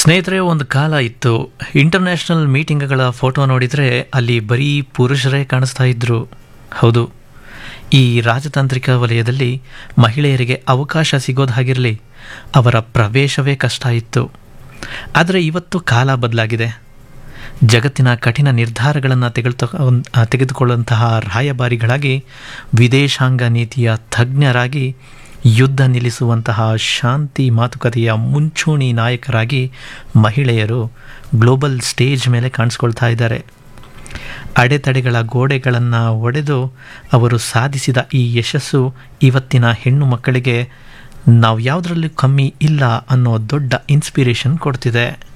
ಸ್ನೇಹಿತರೆ ಒಂದು ಕಾಲ ಇತ್ತು ಇಂಟರ್ನ್ಯಾಷನಲ್ ಮೀಟಿಂಗ್ಗಳ ಫೋಟೋ ನೋಡಿದರೆ ಅಲ್ಲಿ ಬರೀ ಪುರುಷರೇ ಕಾಣಿಸ್ತಾ ಇದ್ರು ಹೌದು ಈ ರಾಜತಾಂತ್ರಿಕ ವಲಯದಲ್ಲಿ ಮಹಿಳೆಯರಿಗೆ ಅವಕಾಶ ಸಿಗೋದಾಗಿರಲಿ ಅವರ ಪ್ರವೇಶವೇ ಕಷ್ಟ ಇತ್ತು ಆದರೆ ಇವತ್ತು ಕಾಲ ಬದಲಾಗಿದೆ ಜಗತ್ತಿನ ಕಠಿಣ ನಿರ್ಧಾರಗಳನ್ನು ತೆಗೆದುತ ತೆಗೆದುಕೊಳ್ಳುವಂತಹ ರಾಯಭಾರಿಗಳಾಗಿ ವಿದೇಶಾಂಗ ನೀತಿಯ ತಜ್ಞರಾಗಿ ಯುದ್ಧ ನಿಲ್ಲಿಸುವಂತಹ ಶಾಂತಿ ಮಾತುಕತೆಯ ಮುಂಚೂಣಿ ನಾಯಕರಾಗಿ ಮಹಿಳೆಯರು ಗ್ಲೋಬಲ್ ಸ್ಟೇಜ್ ಮೇಲೆ ಕಾಣಿಸ್ಕೊಳ್ತಾ ಇದ್ದಾರೆ ಅಡೆತಡೆಗಳ ಗೋಡೆಗಳನ್ನು ಒಡೆದು ಅವರು ಸಾಧಿಸಿದ ಈ ಯಶಸ್ಸು ಇವತ್ತಿನ ಹೆಣ್ಣು ಮಕ್ಕಳಿಗೆ ನಾವು ಯಾವುದರಲ್ಲೂ ಕಮ್ಮಿ ಇಲ್ಲ ಅನ್ನೋ ದೊಡ್ಡ ಇನ್ಸ್ಪಿರೇಷನ್ ಕೊಡ್ತಿದೆ